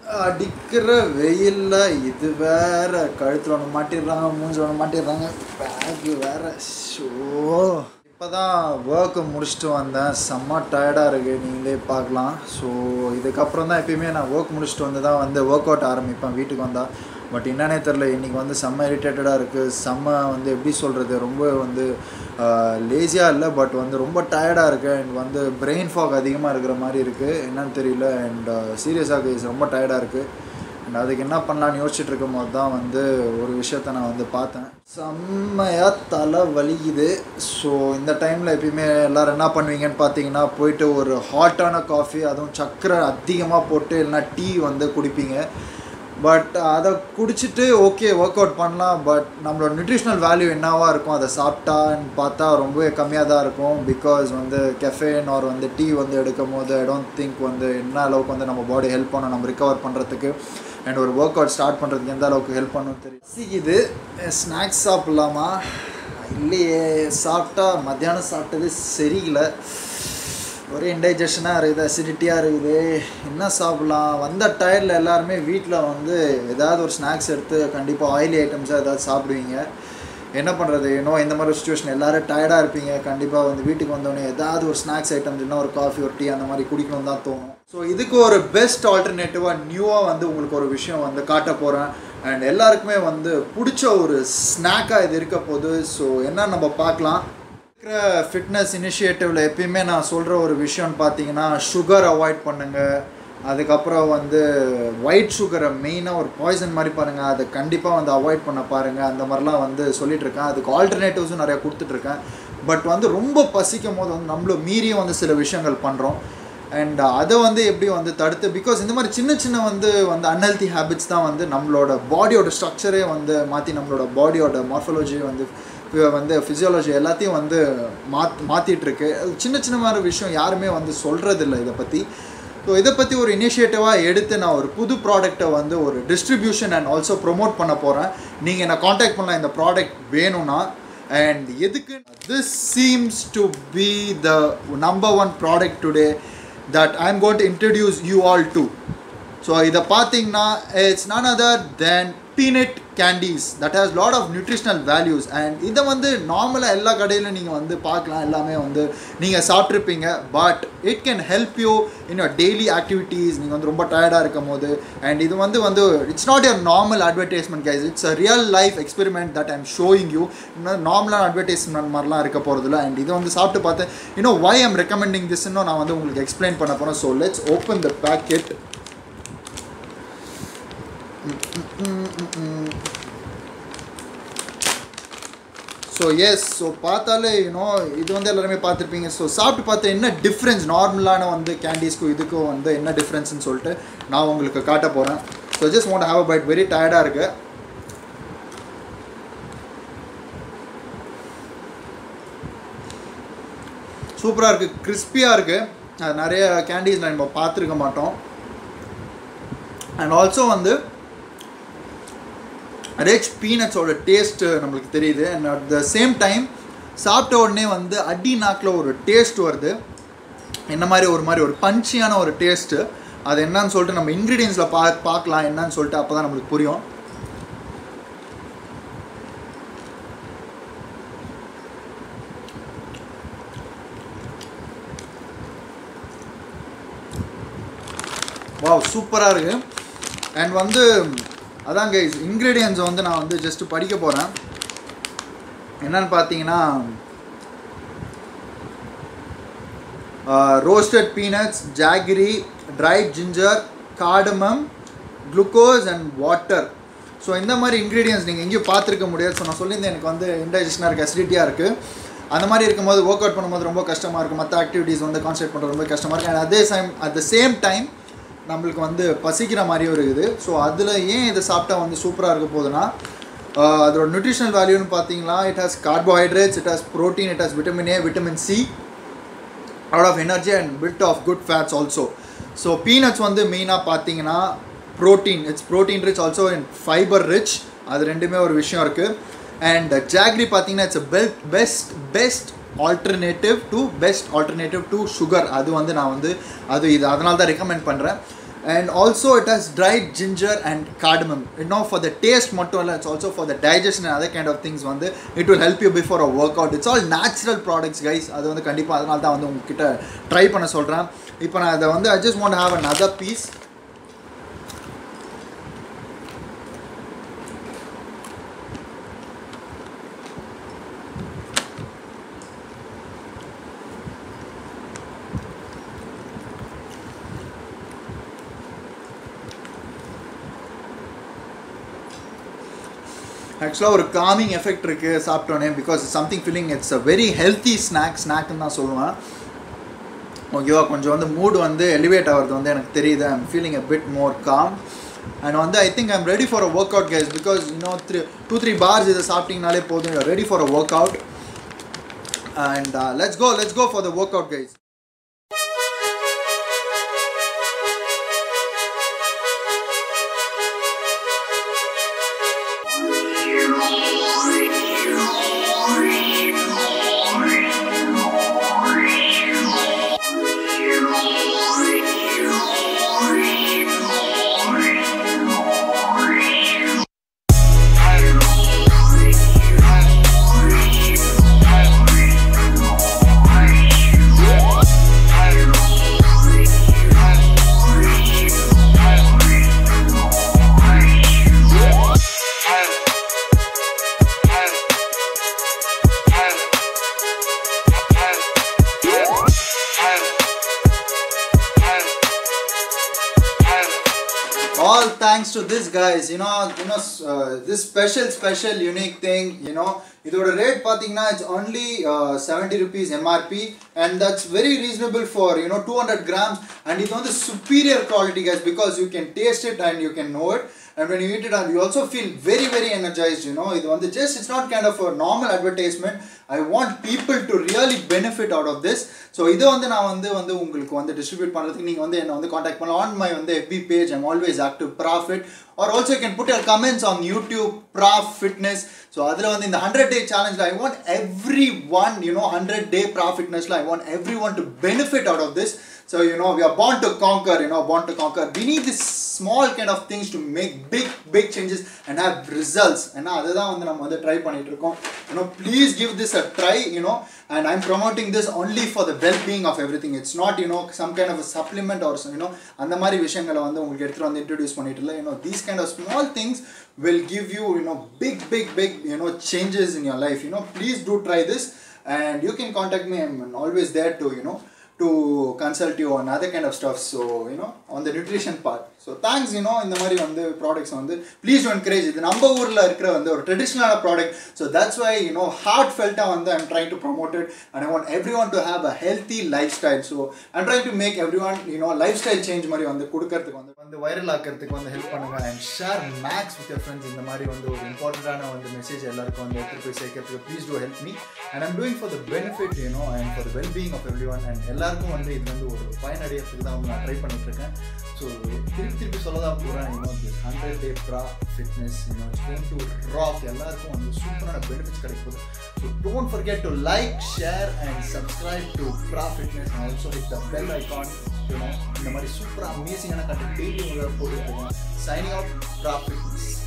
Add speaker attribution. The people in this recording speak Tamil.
Speaker 1: அடிக்கிற வெயில்ல இது வேற கழுத்தில் ஒன்று மாட்டிடுறாங்க மூஞ்சி ஒன்று மாட்டிடுறாங்க பேக்கு வேற ஷோ இப்போதான் ஒர்க்கு முடிச்சுட்டு வந்தேன் செம்ம டயர்டாக இருக்குது நீங்களே பார்க்கலாம் ஸோ இதுக்கப்புறம் தான் எப்பயுமே நான் ஒர்க் முடிச்சுட்டு வந்து தான் வந்து ஒர்க் அவுட் ஆரம்பிப்பேன் வீட்டுக்கு வந்தால் பட் என்னன்னே தெரில இன்றைக்கி வந்து செம்ம இரிட்டேட்டடாக இருக்குது செம்ம வந்து எப்படி சொல்கிறது ரொம்ப வந்து லேசியாக இல்லை பட் வந்து ரொம்ப டயர்டாக இருக்குது அண்ட் வந்து பிரெயின் ஃபாக் அதிகமாக இருக்கிற மாதிரி இருக்குது என்னன்னு தெரியல அண்ட் சீரியஸாக ரொம்ப டயர்டாக இருக்குது அண்ட் அதுக்கு என்ன பண்ணலான்னு யோசிச்சுட்டு இருக்கும் போது தான் வந்து ஒரு விஷயத்த நான் வந்து பார்த்தேன் செம்மையாக தலை வலிக்குது ஸோ இந்த டைமில் எப்பயுமே எல்லோரும் என்ன பண்ணுவீங்கன்னு பார்த்தீங்கன்னா போயிட்டு ஒரு ஹாட்டான காஃபி அதுவும் சர்க்கரை அதிகமாக போட்டு இல்லைனா டீ வந்து குடிப்பீங்க பட் அதை குடிச்சிட்டு ஓகே ஒர்க் அவுட் பண்ணலாம் பட் நம்மளோட நியூட்ரிஷனல் வேல்யூ என்னவா இருக்கும் அதை சாப்பிட்டான்னு பார்த்தா ரொம்பவே கம்மியாக தான் இருக்கும் பிகாஸ் வந்து கெஃபேன் ஆர் வந்து டீ வந்து எடுக்கும் போது ஐ டோன்ட் திங்க் வந்து என்ன அளவுக்கு வந்து நம்ம பாடி ஹெல்ப் பண்ணும் நம்ம ரிகவர் பண்ணுறதுக்கு அண்ட் ஒரு ஒர்க் அவுட் ஸ்டார்ட் பண்ணுறதுக்கு எந்த அளவுக்கு ஹெல்ப் பண்ணும் தெரியும் இது ஸ்நாக்ஸ் சாப்பிட்லாமா இல்லையே சாப்பிட்டா மத்தியானம் சாப்பிட்டது சரியில்லை ஒரே இன்டைஜஷனாக இருக்குது அசிடிட்டியாக இருக்குது என்ன சாப்பிட்லாம் வந்த டயர்டில் எல்லாருமே வீட்டில் வந்து ஏதாவது ஒரு ஸ்நாக்ஸ் எடுத்து கண்டிப்பாக ஆயிலி ஐட்டம்ஸாக ஏதாவது சாப்பிடுவீங்க என்ன பண்ணுறது இன்னும் இந்த மாதிரி சுச்சுவேஷன் எல்லோரும் டயர்டாக இருப்பீங்க கண்டிப்பாக வந்து வீட்டுக்கு வந்தோடனே ஏதாவது ஒரு ஸ்நாக்ஸ் ஐட்டம்ஸ் இல்லைனா ஒரு காஃபி ஒரு டீ அந்த மாதிரி குடிக்கணும் தான் தோணும் ஸோ இதுக்கு ஒரு பெஸ்ட் ஆல்டர்னேட்டிவாக நியூவாக வந்து உங்களுக்கு ஒரு விஷயம் வந்து காட்ட போகிறேன் அண்ட் எல்லாருக்குமே வந்து பிடிச்ச ஒரு ஸ்நாக்காக இது இருக்க போகுது ஸோ என்ன நம்ம பார்க்கலாம் இருக்கிற ஃபிட்னஸ் இனிஷியேட்டிவில் எப்பயுமே நான் சொல்கிற ஒரு விஷயம்னு பார்த்தீங்கன்னா சுகர் அவாய்ட் பண்ணுங்கள் அதுக்கப்புறம் வந்து ஒயிட் சுகரை மெயினாக ஒரு பாய்சன் மாதிரி பாருங்கள் அதை கண்டிப்பாக வந்து அவாய்ட் பண்ண பாருங்கள் அந்த மாதிரிலாம் வந்து சொல்லிகிட்ருக்கேன் அதுக்கு ஆல்டர்னேட்டிவ்ஸும் நிறையா கொடுத்துட்ருக்கேன் பட் வந்து ரொம்ப பசிக்கும் போது வந்து நம்மளும் மீறியும் வந்து சில விஷயங்கள் பண்ணுறோம் அண்ட் அதை வந்து எப்படி வந்து தடுத்து பிகாஸ் இந்த மாதிரி சின்ன சின்ன வந்து வந்து அன்ஹெல்தி ஹேபிட்ஸ் தான் வந்து நம்மளோட பாடியோட ஸ்ட்ரக்சரே வந்து மாற்றி நம்மளோட பாடியோட மார்ஃபலோஜி வந்து வந்து ஃபிசியாலஜி எல்லாத்தையும் வந்து மாத் மாற்றிட்டுருக்கு சின்ன சின்ன மாதிரி விஷயம் யாருமே வந்து சொல்கிறதில்ல இதை பற்றி ஸோ இதை பற்றி ஒரு இனிஷியேட்டிவாக எடுத்து நான் ஒரு புது ப்ராடக்ட்டை வந்து ஒரு டிஸ்ட்ரிபியூஷன் அண்ட் ஆல்சோ ப்ரொமோட் பண்ண போகிறேன் நீங்கள் என்னை காண்டாக்ட் பண்ணலாம் இந்த ப்ராடக்ட் வேணும்னா அண்ட் எதுக்கு this seems to be the number one product today that I am going to introduce you all to so இதை பார்த்தீங்கன்னா it's non other then peanut candies that has lot of nutritional values and இதை வந்து நார்மலாக எல்லா கடையிலும் நீங்கள் வந்து பார்க்கலாம் எல்லாமே வந்து நீங்கள் சாப்பிட்ருப்பீங்க but it can help you in your daily activities நீங்கள் வந்து ரொம்ப டயர்டாக இருக்கும் போது அண்ட் இது வந்து வந்து it's not your normal advertisement guys it's a real life experiment that I'm showing you இன்னும் நார்மலான அட்வர்டைஸ்மெண்ட் மாதிரிலாம் இருக்க போகிறதில்ல அண்ட் இது வந்து சாப்பிட்டு பார்த்து இன்னும் வை ஐம் ரெக்கமெண்டிங் திஸ்ன்னு நான் வந்து உங்களுக்கு எக்ஸ்பிளைன் பண்ண போகிறேன் so let's open the packet so yes so பார்த்தாலே யூனோ இது வந்து எல்லாருமே பார்த்துருப்பீங்க ஸோ சாப்பிட்டு பார்த்து என்ன டிஃப்ரென்ஸ் நார்மலான வந்து கேண்டீஸ்க்கும் இதுக்கும் வந்து என்ன டிஃப்ரென்ஸ்னு சொல்லிட்டு நான் உங்களுக்கு காட்ட போகிறேன் so just want have a bite very டயர்டாக இருக்கு சூப்பராக இருக்குது கிறிஸ்பியாக இருக்குது அது நிறைய கேண்டீஸ் நம்ம பார்த்துருக்க மாட்டோம் அண்ட் ஆல்சோ வந்து ரிச் பீனட்ஸோட டேஸ்ட்டு நம்மளுக்கு தெரியுது and at the same time சாப்பிட்ட உடனே வந்து அடி நாக்கில் ஒரு டேஸ்ட் வருது என்ன மாதிரி ஒரு மாதிரி ஒரு பஞ்சியான ஒரு டேஸ்ட்டு அது என்னன்னு சொல்லிட்டு நம்ம இன்க்ரீடியன்ஸில் பா பார்க்கலாம் என்னன்னு சொல்லிட்டு அப்போ தான் நம்மளுக்கு புரியும் வாவ் சூப்பராக இருக்குது அண்ட் வந்து அதான் கைஸ் இன்க்ரீடியன்ஸை வந்து நான் வந்து ஜஸ்ட்டு படிக்க போகிறேன் என்னன்னு பார்த்தீங்கன்னா roasted peanuts jaggery dried ginger cardamom glucose and water so இந்த மாதிரி இன்க்ரீடியன்ஸ் நீங்கள் எங்கேயும் பார்த்துருக்க முடியாது ஸோ நான் சொல்லியிருந்தேன் எனக்கு வந்து இன்டைஜஷனாக இருக்குது அசிடிட்டியாக இருக்குது அந்த மாதிரி இருக்கும்போது ஒர்க் அவுட் பண்ணும்போது ரொம்ப கஷ்டமாக இருக்கும் மற்ற ஆக்டிவிட்டீஸ் வந்து கான்சன்ட்ரேட் பண்ணுறது ரொம்ப கஷ்டமாக இருக்குது அண்ட் அதே time at the same time நம்மளுக்கு வந்து பசிக்கிற மாதிரியும் இருக்குது ஸோ அதில் ஏன் இதை சாப்பிட்டா வந்து சூப்பராக இருக்க போகுதுன்னா அதோட நியூட்ரிஷனல் வேல்யூன்னு பார்த்தீங்கன்னா it has carbohydrates it has protein it has vitamin A vitamin C out of energy and build of good fats also so peanuts வந்து மெயினாக பார்த்தீங்கன்னா protein it's protein rich also in fibre rich அது ரெண்டுமே ஒரு விஷயம் இருக்குது அண்ட் ஜாக்ரி பார்த்தீங்கன்னா it's bell best best alternative to best alternative to sugar அது வந்து நான் வந்து அது இது அதனால தான் ரெக்கமெண்ட் பண்ணுறேன் and also it has dried ginger and cardamom இன்னும் ஃபார் த டேஸ்ட் மட்டும் இல்லை it's also for the digestion and other kind of things வந்து it will help you before a workout it's all natural products guys அது வந்து கண்டிப்பாக அதனால தான் வந்து உங்ககிட்ட ட்ரை பண்ண சொல்கிறேன் இப்போ நான் அதை வந்து I just want have an other piece ஆக்சுவலாக ஒரு காமிங் எஃபெக்ட் இருக்குது சாப்பிட்டோன்னே because something feeling it's a very healthy snack ஸ்நாக்னு தான் சொல்லுவேன் ஓகேவா கொஞ்சம் வந்து மூட் வந்து எலிவேட் ஆகிறது வந்து எனக்கு தெரியுது I'm feeling a bit more calm and வந்து I think I'm ready for a workout guys because இன்னும் த்ரீ டூ த்ரீ பார்ஸ் இதை சாப்பிட்டீங்கனாலே போதும் ready for a workout and let's go let's go for the workout guys all thanks to this guys you know you know uh, this special special unique thing you know இதோட ரேட் பார்த்தீங்கன்னா it's only seventy rupees MRP and that's very reasonable for you know two hundred grams and இது வந்து superior quality guys because you can taste it and you can know it and when you eat it and you also feel very very energized you know இது வந்து just it's not kind of a normal advertisement I want people to really benefit out of this so இதை வந்து நான் வந்து வந்து உங்களுக்கு வந்து டிஸ்ட்ரிபியூட் பண்ணுறதுக்கு நீங்கள் வந்து என்னை வந்து காண்டாக்ட் பண்ணலாம் ஆன் மை வந்து FB page I'm always active profit or also can put your comments on YouTube pro fitness so அதில் வந்து இந்த ஹண்ட்ரட் டே சேலஞ்சில் I want everyone you know hundred day ப்ராஃபிட்னஸில் I want everyone to benefit out of this So, you know, we are born to conquer, you know, born to conquer. We need this small kind of things to make big, big changes and have results. ஏன்னா அதுதான் வந்து நம்ம வந்து ட்ரை பண்ணிட்டு இருக்கோம் you know please give this a try you know and I'm promoting this only for the well being of everything it's not you know some kind of supplement or you know அந்த மாதிரி விஷயங்களை வந்து உங்களுக்கு எடுத்துகிட்டு வந்து இன்ட்ரடியூஸ் பண்ணிட்டு இல்லை you know these kind of small things will give you you know big big big you know changes in your life you know please do try this and you can contact me i'm always there to you know to consult you on other kind of stuff so you know on the nutrition part so thanks you know இந்த மாதிரி வந்து ப்ராடக்ட்ஸ் வந்து ப்ளீஸ் டு என்கரேஜ் இது நம்ம ஊரில் இருக்கிற வந்து ஒரு ட்ரெடிஷ்னலான product so that's why you know ஹார்ட் ஃபெல்ட்டாக வந்து I'm trying to promote it and I want everyone to have a healthy lifestyle so I'm trying to make everyone you know lifestyle change மாதிரி வந்து கொடுக்கறதுக்கு வந்து வந்து வைரல் ஆக்கிறதுக்கு வந்து ஹெல்ப் பண்ணுங்க and share max with your friends இந்த மாதிரி வந்து ஒரு இம்பார்ட்டண்ட்டான வந்து மெசேஜ் எல்லாருக்கும் வந்து எடுத்துகிட்டு போய் சேர்க்கறதுக்கு please do help me and I'm doing for the benefit you know and for the well being of everyone and எல்லாருக்கும் வந்து இது வந்து ஒரு பயனடைகிறதுக்கு தான் வந்து நான் ட்ரை பண்ணிட்டு இருக்கேன் ஸோ திருப்பி திருப்பி சொல்ல தான் போகிறேன் you know this hundred day pro fitness you know gonna rock எல்லாருக்கும் வந்து சூப்பரான பெனிஃபிட்ஸ் கிடைக்க போகுது so don't forget to like share and subscribe to pro fitness and also hit the bell icon you know இந்த மாதிரி சூப்பராக அமேசிங்கான கண்டென்ட் டெய்லி உங்களை போட்டுருக்கோம் சைனிங் ஆஃப் ப்ரா ஃபிட்னஸ்